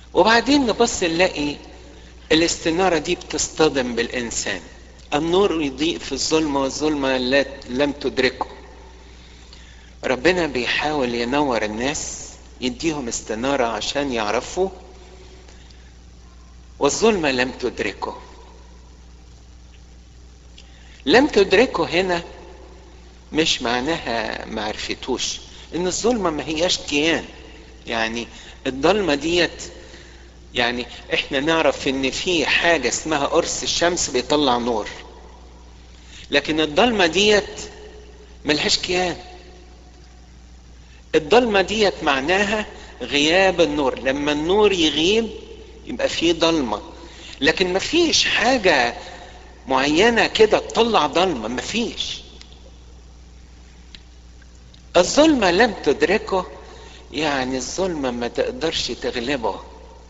وبعدين نبص نلاقي الاستنارة دي بتصطدم بالإنسان النور يضيء في الظلمة والظلمة لم تدركه ربنا بيحاول ينور الناس يديهم استنارة عشان يعرفوا والظلمة لم تدركه لم تدركه هنا مش معناها ما عرفتوش ان الظلمة ما هياش كيان يعني الضلمة ديت يعني احنا نعرف ان في حاجة اسمها قرص الشمس بيطلع نور لكن الضلمة ديت ملهاش كيان الضلمة ديت معناها غياب النور لما النور يغيب يبقى فيه ضلمة لكن مفيش حاجة معينة كده تطلع ضلمة مفيش الظلمة لم تدركه يعني الظلمة ما تقدرش تغلبه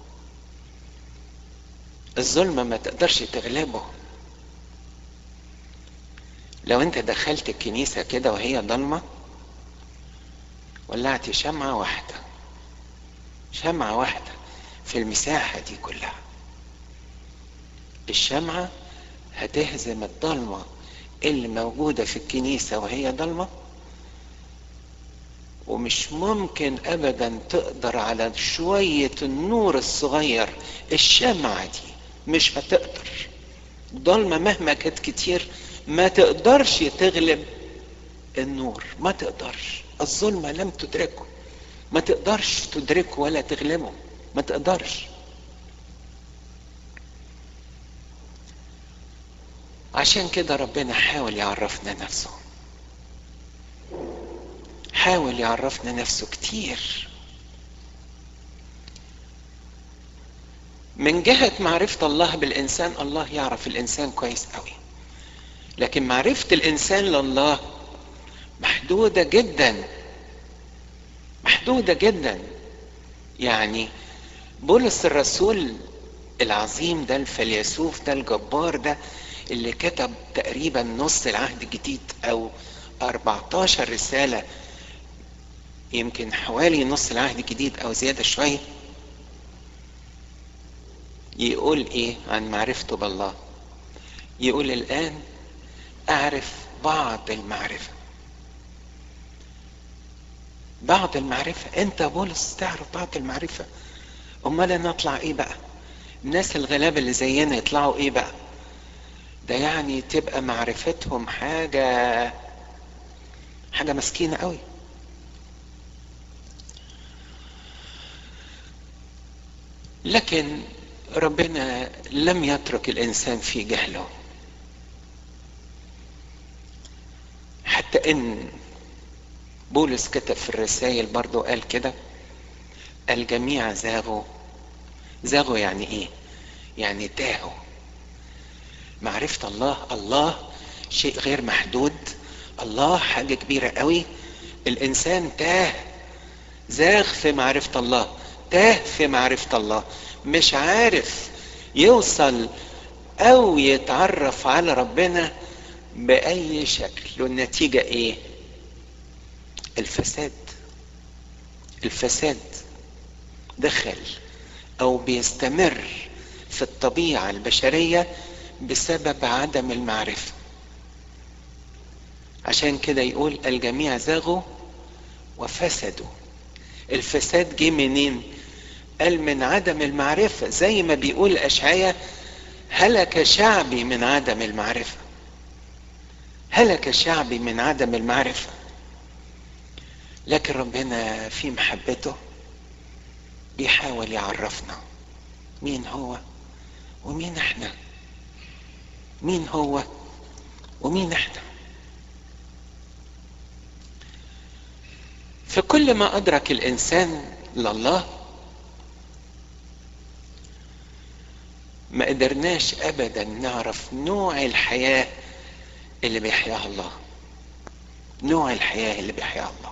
الظلمة ما تقدرش تغلبه لو انت دخلت الكنيسة كده وهي ضلمة ولعت شمعة واحدة شمعة واحدة في المساحة دي كلها الشمعة هتهزم الضلمة اللي موجودة في الكنيسة وهي ضلمة ومش ممكن ابدا تقدر على شوية النور الصغير الشمعة دي مش هتقدر ضلمة مهما كانت كتير ما تقدرش تغلب النور ما تقدرش الظلمة لم تدركه ما تقدرش تدركه ولا تغلبه ما تقدرش عشان كده ربنا حاول يعرفنا نفسه حاول يعرفنا نفسه كتير من جهة معرفة الله بالإنسان الله يعرف الإنسان كويس قوي لكن معرفة الإنسان لله محدودة جدا محدودة جدا يعني بولس الرسول العظيم ده الفيلسوف ده الجبار ده اللي كتب تقريبا نص العهد الجديد او 14 رسالة يمكن حوالي نص العهد الجديد او زيادة شوية يقول ايه عن معرفته بالله يقول الان اعرف بعض المعرفة بعض المعرفة انت بولس تعرف بعض المعرفة امال انا اطلع ايه بقى الناس الغلابة اللي زينا يطلعوا ايه بقى ده يعني تبقى معرفتهم حاجة حاجة مسكينة قوي لكن ربنا لم يترك الانسان في جهله حتى ان بولس كتب في الرسائل برضو قال كده الجميع زاغوا زاغوا يعني ايه يعني تاهوا معرفة الله الله شيء غير محدود الله حاجة كبيرة قوي الانسان تاه زاغ في معرفة الله تاه في معرفة الله مش عارف يوصل او يتعرف على ربنا باي شكل والنتيجة ايه الفساد الفساد دخل او بيستمر في الطبيعة البشرية بسبب عدم المعرفة عشان كده يقول الجميع زاغوا وفسدوا الفساد جه منين قال من عدم المعرفة زي ما بيقول أشعية هلك شعبي من عدم المعرفة هلك شعبي من عدم المعرفة لكن ربنا في محبته بيحاول يعرفنا مين هو ومين احنا مين هو ومين احنا فكل ما ادرك الانسان لله ما قدرناش ابدا نعرف نوع الحياه اللي بيحياها الله نوع الحياه اللي بيحياها الله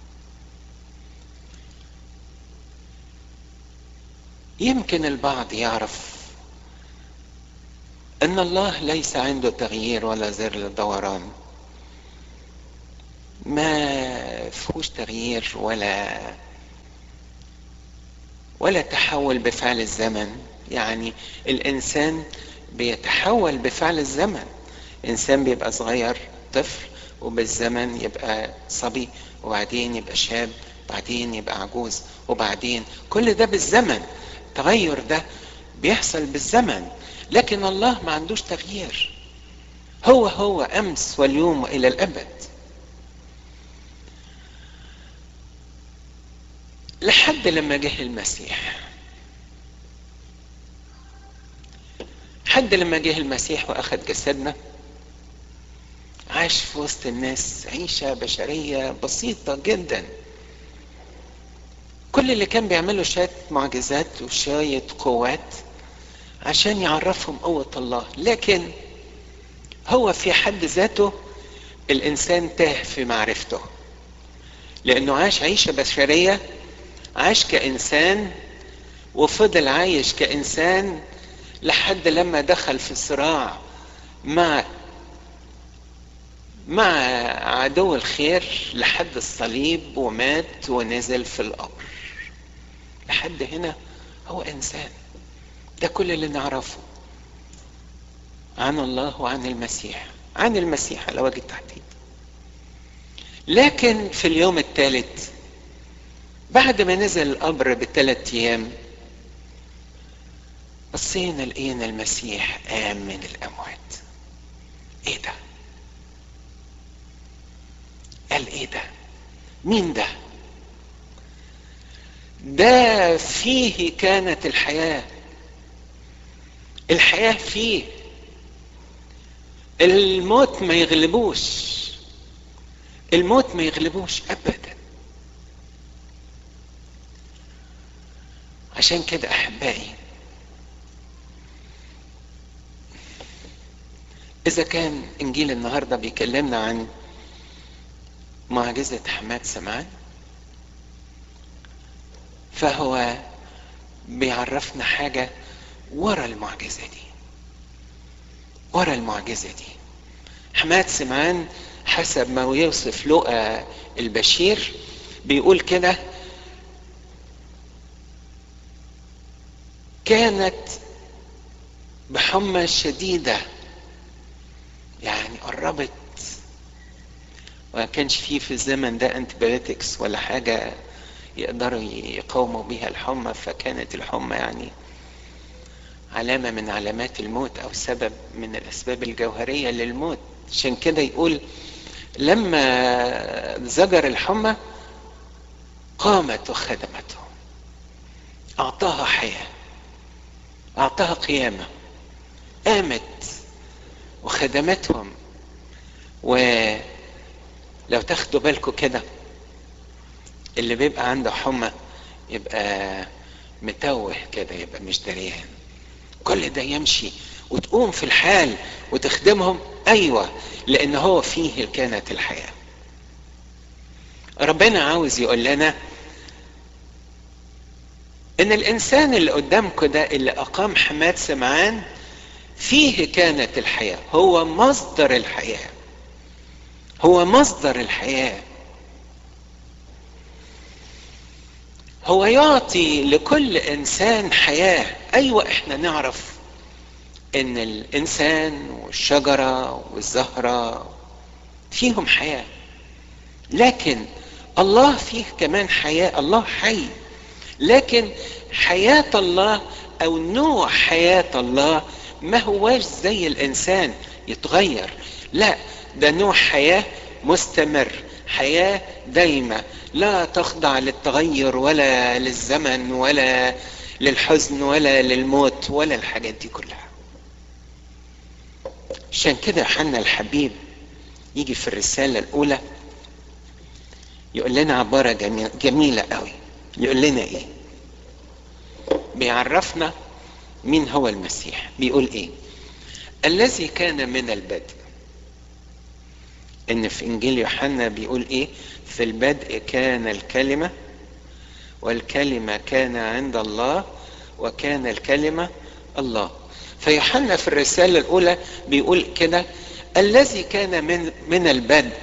يمكن البعض يعرف ان الله ليس عنده تغيير ولا زر للدوران ما فيهوش تغيير ولا ولا تحول بفعل الزمن يعني الانسان بيتحول بفعل الزمن انسان بيبقى صغير طفل وبالزمن يبقى صبي وبعدين يبقى شاب وبعدين يبقى عجوز وبعدين كل ده بالزمن التغير ده بيحصل بالزمن لكن الله ما عندوش تغيير هو هو امس واليوم والى الابد لحد لما جه المسيح حد لما جه المسيح واخد جسدنا عاش في وسط الناس عيشة بشرية بسيطة جدا كل اللي كان بيعمله شوية معجزات وشوية قوات عشان يعرفهم قوة الله لكن هو في حد ذاته الإنسان تاه في معرفته لأنه عاش عيشة بشرية عاش كإنسان وفضل عايش كإنسان لحد لما دخل في صراع مع مع عدو الخير لحد الصليب ومات ونزل في القبر لحد هنا هو انسان ده كل اللي نعرفه عن الله وعن المسيح عن المسيح على وجه التحديد لكن في اليوم الثالث بعد ما نزل القبر بثلاث ايام بصينا لقينا المسيح قام من الاموات ايه ده قال ايه ده مين ده ده فيه كانت الحياة الحياة فيه الموت ما يغلبوش الموت ما يغلبوش ابدا عشان كده احبائي اذا كان انجيل النهارده بيكلمنا عن معجزة حماد سمعان فهو بيعرفنا حاجة ورا المعجزة دي ورا المعجزة دي حماد سمعان حسب ما يوصف لقى البشير بيقول كده كانت بحمى شديدة يعني قربت وما كانش فيه في الزمن ده انتبيوتكس ولا حاجة يقدروا يقاوموا بيها الحمى فكانت الحمى يعني علامة من علامات الموت أو سبب من الأسباب الجوهرية للموت عشان كده يقول لما زجر الحمى قامت وخدمته أعطاها حياة أعطاها قيامة قامت وخدمتهم ولو تاخدوا بالكم كده اللي بيبقى عنده حمى يبقى متوه كده يبقى مش دريان كل ده يمشي وتقوم في الحال وتخدمهم ايوه لان هو فيه كانت الحياه ربنا عاوز يقول لنا ان الانسان اللي قدامكم ده اللي اقام حماد سمعان فيه كانت الحياه هو مصدر الحياه هو مصدر الحياه هو يعطي لكل انسان حياه ايوه احنا نعرف ان الانسان والشجره والزهره فيهم حياه لكن الله فيه كمان حياه الله حي لكن حياه الله او نوع حياه الله ما هواش زي الانسان يتغير لا ده نوع حياه مستمر حياه دايمه لا تخضع للتغير ولا للزمن ولا للحزن ولا للموت ولا الحاجات دي كلها عشان كده حنا الحبيب يجي في الرسالة الأولى يقول لنا عبارة جميلة, جميلة قوي يقول لنا إيه بيعرفنا مين هو المسيح بيقول إيه الذي كان من البدء ان في انجيل يوحنا بيقول ايه في البدء كان الكلمة والكلمة كان عند الله وكان الكلمة الله فيوحنا في الرسالة الأولى بيقول كده الذي كان من من البدء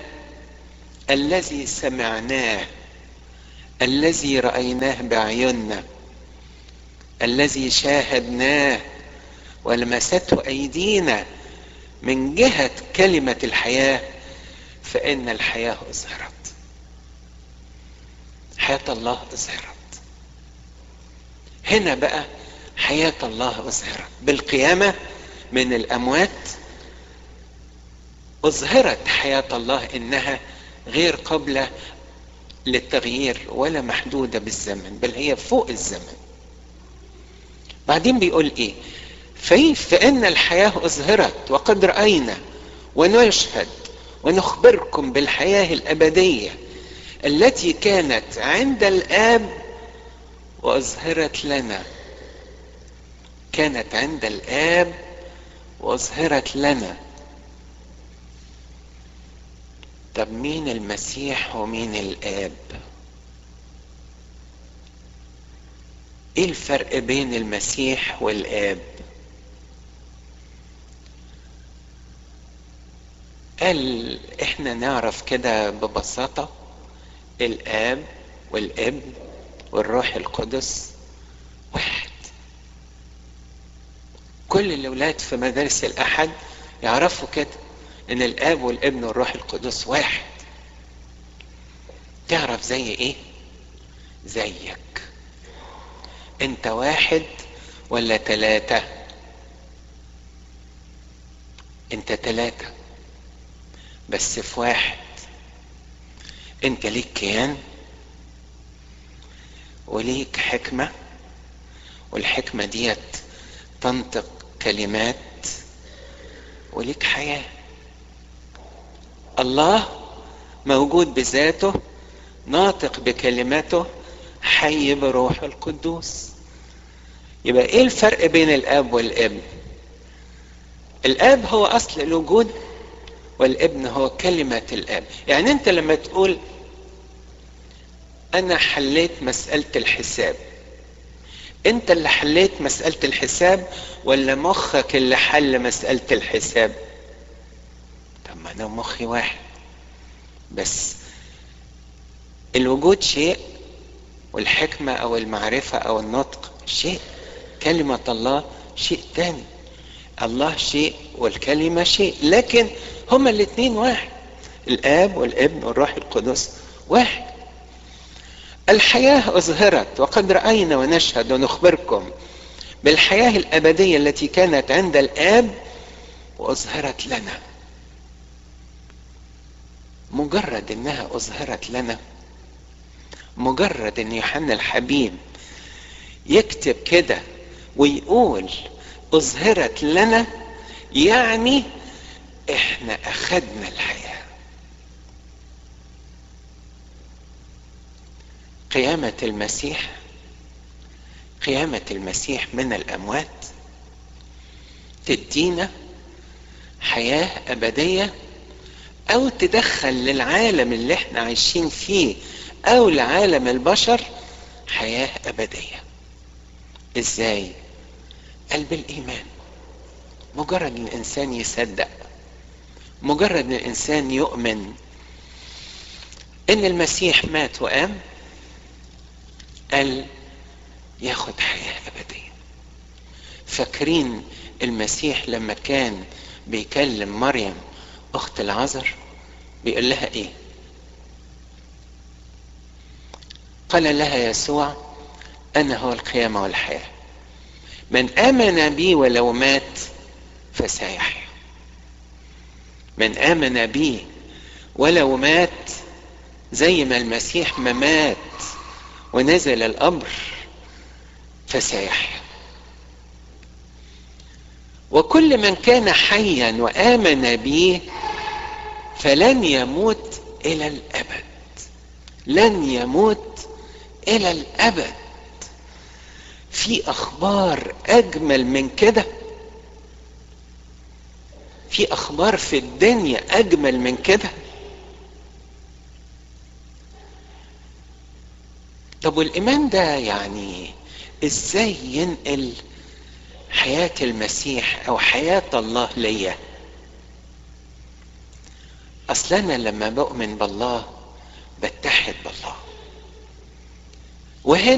الذي سمعناه الذي رأيناه بعيوننا الذي شاهدناه ولمسته ايدينا من جهة كلمة الحياة فإن الحياة أظهرت حياة الله أظهرت هنا بقى حياة الله أظهرت بالقيامة من الأموات أظهرت حياة الله إنها غير قابلة للتغيير ولا محدودة بالزمن بل هي فوق الزمن بعدين بيقول إيه في فإن الحياة أظهرت وقد رأينا ونشهد ونخبركم بالحياة الأبدية التي كانت عند الآب وأظهرت لنا كانت عند الآب وأظهرت لنا طب مين المسيح ومين الآب ايه الفرق بين المسيح والآب قال احنا نعرف كده ببساطة الآب والابن والروح القدس واحد كل الأولاد في مدارس الأحد يعرفوا كده إن الآب والابن والروح القدس واحد تعرف زي إيه؟ زيك أنت واحد ولا تلاتة؟ أنت تلاتة بس في واحد أنت ليك كيان وليك حكمة والحكمة ديت تنطق كلمات وليك حياة الله موجود بذاته ناطق بكلماته حي بروح القدوس يبقى ايه الفرق بين الاب والابن الاب هو اصل الوجود والابن هو كلمة الاب يعني انت لما تقول انا حليت مسألة الحساب انت اللي حليت مسألة الحساب ولا مخك اللي حل مسألة الحساب طب ما انا مخي واحد بس الوجود شيء والحكمة او المعرفة او النطق شيء كلمة الله شيء تاني الله شيء والكلمة شيء لكن هما الاثنين واحد الاب والابن والروح القدس واحد الحياة أظهرت وقد رأينا ونشهد ونخبركم بالحياة الأبدية التي كانت عند الآب وأظهرت لنا مجرد إنها أظهرت لنا مجرد إن يوحنا الحبيب يكتب كده ويقول أظهرت لنا يعني إحنا أخدنا الحياة قيامة المسيح قيامة المسيح من الأموات تدينا حياة أبدية أو تدخل للعالم اللي احنا عايشين فيه أو لعالم البشر حياة أبدية إزاي؟ قال بالإيمان مجرد ان الانسان يصدق مجرد ان الانسان يؤمن ان المسيح مات وقام قال ياخد حياة ابدية فاكرين المسيح لما كان بيكلم مريم اخت العذر بيقول لها ايه قال لها يسوع انا هو القيامة والحياة من امن بي ولو مات فسيحيا من امن بي ولو مات زي ما المسيح ما مات ونزل الامر فسيحيا وكل من كان حيا وامن بي فلن يموت الى الابد لن يموت الى الابد في اخبار اجمل من كده في اخبار في الدنيا اجمل من كده طب والايمان ده يعني ازاي ينقل حياة المسيح او حياة الله ليا اصل انا لما بؤمن بالله بتحد بالله وهنا